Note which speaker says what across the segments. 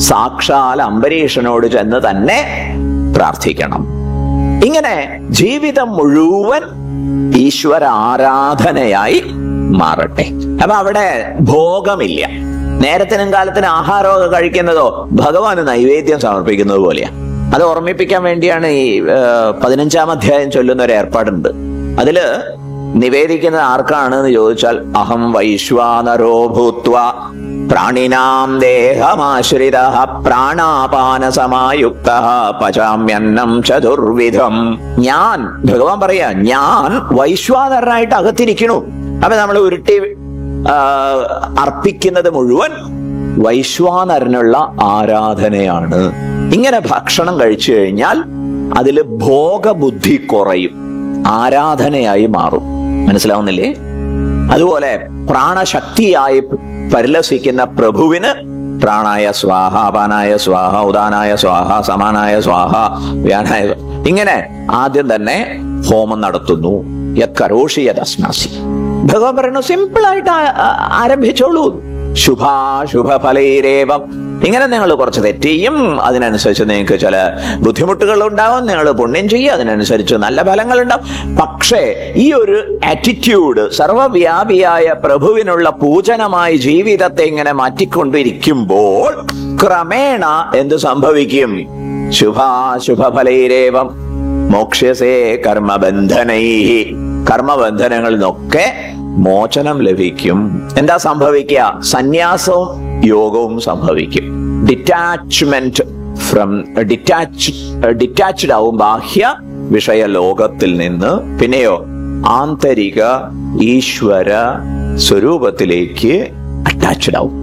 Speaker 1: സാക്ഷാൽ അംബരീഷനോട് ചെന്ന് തന്നെ പ്രാർത്ഥിക്കണം ഇങ്ങനെ ജീവിതം മുഴുവൻ ഈശ്വര ആരാധനയായി മാറട്ടെ അപ്പൊ അവിടെ ഭോഗമില്ല നേരത്തിനും കാലത്തിനും ആഹാരമൊക്കെ കഴിക്കുന്നതോ ഭഗവാന് നൈവേദ്യം സമർപ്പിക്കുന്നത് പോലെയാ അത് ഓർമ്മിപ്പിക്കാൻ വേണ്ടിയാണ് ഈ ആ, പതിനഞ്ചാം അധ്യായം ചൊല്ലുന്ന ഒരു ഏർപ്പാടുണ്ട് അതില് നിവേദിക്കുന്നത് ആർക്കാണ് എന്ന് ചോദിച്ചാൽ അഹം വൈശ്വാനരോ ഭൂത്വ പ്രാണിനാം ദേഹമാശ്രിത പ്രാണാപാന സമായുക്ത പചാമ്യന്നം ചതുർവിധം ഞാൻ ഭഗവാൻ പറയാ ഞാൻ വൈശ്വാനരനായിട്ട് അകത്തിരിക്കണു അപ്പൊ നമ്മൾ ഉരുട്ടി ആ, അർപ്പിക്കുന്നത് മുഴുവൻ വൈശ്വാനരനുള്ള ആരാധനയാണ് ഇങ്ങനെ ഭക്ഷണം കഴിച്ചു കഴിഞ്ഞാൽ അതിൽ ഭോഗബുദ്ധി കുറയും ആരാധനയായി മാറും മനസ്സിലാവുന്നില്ലേ അതുപോലെ പ്രാണശക്തിയായി പരിലസിക്കുന്ന പ്രഭുവിന് പ്രാണായ സ്വാഹ അപാനായ സ്വാഹ ഉദാനായ സ്വാഹ സമാനായ സ്വാഹ വ്യാനായ സ്വാഹ. ഇങ്ങനെ ആദ്യം തന്നെ ഹോമം നടത്തുന്നു യത്കരോഷി യദസ്നാസി ഭഗവാൻ പറയുന്നു സിമ്പിൾ ആയിട്ട് ആ- ആ- ആരംഭിച്ചോളൂ ശുഭാശുഭ ഫലൈരേവം ഇങ്ങനെ നിങ്ങൾ കുറച്ച് തെറ്റ് ചെയ്യും അതിനനുസരിച്ച് നിങ്ങൾക്ക് ചില ബുദ്ധിമുട്ടുകൾ ഉണ്ടാവും നിങ്ങൾ പുണ്യം ചെയ്യും അതിനനുസരിച്ച് നല്ല ഫലങ്ങൾ ഉണ്ടാവും പക്ഷേ ഈ ഒരു ആറ്റിറ്റ്യൂഡ് സർവവ്യാപിയായ പ്രഭുവിനുള്ള പൂജനമായി ജീവിതത്തെ ഇങ്ങനെ മാറ്റിക്കൊണ്ടിരിക്കുമ്പോൾ ക്രമേണ എന്ത് സംഭവിക്കും ശുഭാശുഭ ഫലൈരേവം മോക്ഷ്യസേ കർമ്മബന്ധനൈ കർമ്മബന്ധനങ്ങളിൽ നിന്നൊക്കെ മോചനം ലഭിക്കും എന്താ സംഭവിക്കുക സന്യാസവും യോഗവും സംഭവിക്കും ഡിറ്റാച്ച്മെന്റ് ഫ്രം ഡിറ്റാച്ച് ഡിറ്റാച്ച്ഡ് ആവും ബാഹ്യ വിഷയ ലോകത്തിൽ നിന്ന് പിന്നെയോ ആന്തരിക ഈശ്വര സ്വരൂപത്തിലേക്ക് അറ്റാച്ച്ഡ് ആവും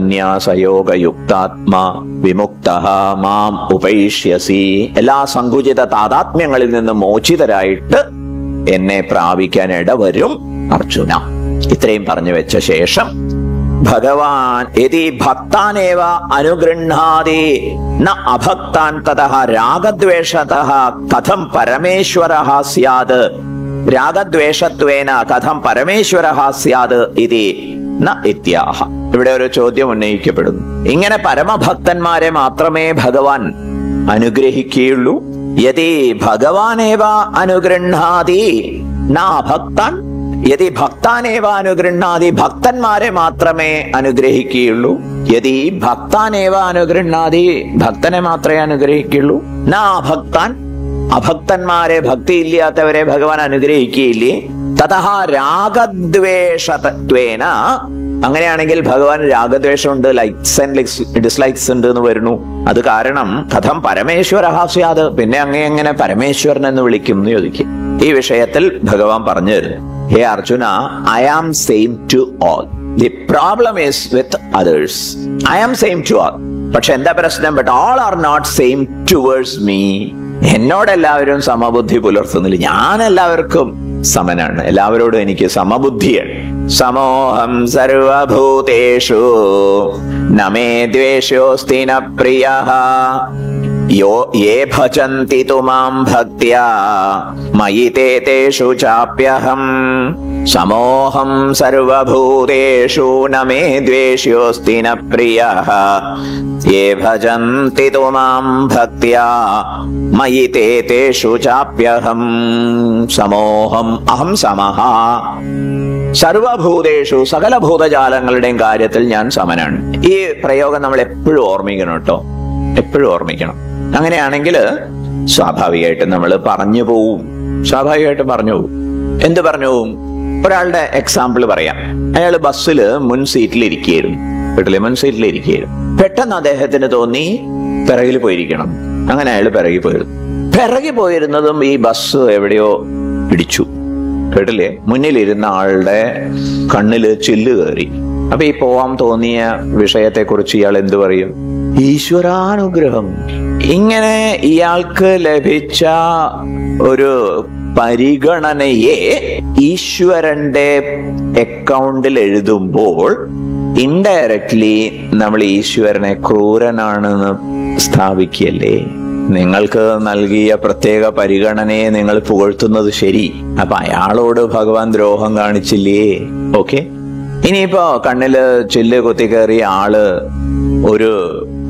Speaker 1: സന്യാസയോഗയുക്താത്മാ വിമുക്ത മാം ഉപൈഷ്യസി എല്ലാ സങ്കുചിത താതാത്മ്യങ്ങളിൽ നിന്ന് മോചിതരായിട്ട് എന്നെ പ്രാപിക്കാൻ ഇടവരും അർജുന ഇത്രയും പറഞ്ഞു വെച്ച ശേഷം ഭഗവാൻ യതി ഭക്താനേവ അനുഗൃഹാതി ന അഭക്താൻ തതഃ രാഗദ്വേഷതഃ കഥം പരമേശ്വര സ്യാത് രാഗദ്വേഷത്വേന കഥം പരമേശ്വര സ്യാത് ഇതി ന ഇത്യാഹ ഇവിടെ ഒരു ചോദ്യം ഉന്നയിക്കപ്പെടുന്നു ഇങ്ങനെ പരമഭക്തന്മാരെ മാത്രമേ ഭഗവാൻ അനുഗ്രഹിക്കുകയുള്ളൂ യതി ഭഗവാനേവ അനുഗൃഹാതി ന ഭക്താൻ യതി ഭക്താനേവ അനുഗൃഹാതി ഭക്തന്മാരെ മാത്രമേ അനുഗ്രഹിക്കുകയുള്ളൂ യതി ഭക്താനേവ അനുഗൃഹാതി ഭക്തനെ മാത്രമേ അനുഗ്രഹിക്കുള്ളൂ ന ഭക്താൻ അഭക്തന്മാരെ ഭക്തിയില്ലാത്തവരെ ഭഗവാൻ അനുഗ്രഹിക്കുകയില്ലേ തതഹ രാഗദ്വേഷത്വേന അങ്ങനെയാണെങ്കിൽ ഭഗവാൻ രാഗദ്വേഷമുണ്ട് ലൈക്സ് ആൻഡ് ഡിസ്ലൈക്സ് ഉണ്ട് എന്ന് വരുന്നു അത് കാരണം കഥം പരമേശ്വര സ്യാത് പിന്നെ അങ്ങേ എങ്ങനെ പരമേശ്വരൻ എന്ന് വിളിക്കും എന്ന് ചോദിക്കും ഈ വിഷയത്തിൽ ഭഗവാൻ പറഞ്ഞു തരുന്നു ഹേ Arjuna I am same to all the problem is with others I am same to all പക്ഷെ എന്താ പ്രശ്നം but all are not same towards me എന്നോട് എല്ലാവരും സമബുദ്ധി പുലർത്തുന്നില്ല ഞാൻ എല്ലാവർക്കും സമനാണ് എല്ലാവരോടും എനിക്ക് സമബുദ്ധിയാണ് സമോഹം സർവഭൂതേഷു നമേ ദ്വേഷോസ്തി ന പ്രിയ യോ യേ ഭജന്തി തു മാം ഭക്ത്യാ മയി തേ തേഷു ചാപ്യഹം സമോഹം സർവഭൂതേഷു ന മേ ദ്വേഷ്യോസ്തി ന പ്രിയ യേ ഭജന്തി തു മാം ഭക്ത്യാ മയി തേ തേഷു ചാപ്യഹം സമോഹം അഹം സമഹ സർവഭൂതേഷു സകല ഭൂതജാലങ്ങളുടെയും കാര്യത്തിൽ ഞാൻ സമനാണ് ഈ പ്രയോഗം നമ്മൾ എപ്പോഴും ഓർമ്മിക്കണം കേട്ടോ എപ്പോഴും ഓർമ്മിക്കണം അങ്ങനെയാണെങ്കിൽ സ്വാഭാവികമായിട്ടും നമ്മൾ പറഞ്ഞു പോവും സ്വാഭാവികമായിട്ടും പറഞ്ഞു പോവും എന്ത് പറഞ്ഞു പോവും ഒരാളുടെ എക്സാമ്പിൾ പറയാം അയാൾ ബസ്സിൽ മുൻ സീറ്റിൽ ഇരിക്കുകയായിരുന്നു വീട്ടിലെ മുൻ സീറ്റിൽ ഇരിക്കുകയായിരുന്നു പെട്ടെന്ന് അദ്ദേഹത്തിന് തോന്നി പിറകിൽ പോയിരിക്കണം അങ്ങനെ അയാൾ പിറകിൽ പോയിരുന്നു പിറകിൽ പോയിരുന്നതും ഈ ബസ് എവിടെയോ ഇടിച്ചു കേട്ടില്ലേ മുന്നിലിരുന്ന ആളുടെ കണ്ണില് ചില്ല് കയറി അപ്പൊ ഈ പോവാൻ തോന്നിയ വിഷയത്തെ കുറിച്ച് ഇയാൾ എന്തു പറയും ഈശ്വരാനുഗ്രഹം ഇങ്ങനെ ഇയാൾക്ക് ലഭിച്ച ഒരു പരിഗണനയെ ഈശ്വരന്റെ അക്കൗണ്ടിൽ എഴുതുമ്പോൾ ഇൻഡയറക്ട്ലി നമ്മൾ ഈശ്വരനെ ക്രൂരനാണെന്ന് സ്ഥാപിക്കല്ലേ നിങ്ങൾക്ക് നൽകിയ പ്രത്യേക പരിഗണനയെ നിങ്ങൾ പുകഴ്ത്തുന്നത് ശരി അപ്പൊ അയാളോട് ഭഗവാൻ ദ്രോഹം കാണിച്ചില്ലേ ഓക്കെ ഇനിയിപ്പോ കണ്ണില് ചില്ല് കുത്തി കയറിയ ആള് ഒരു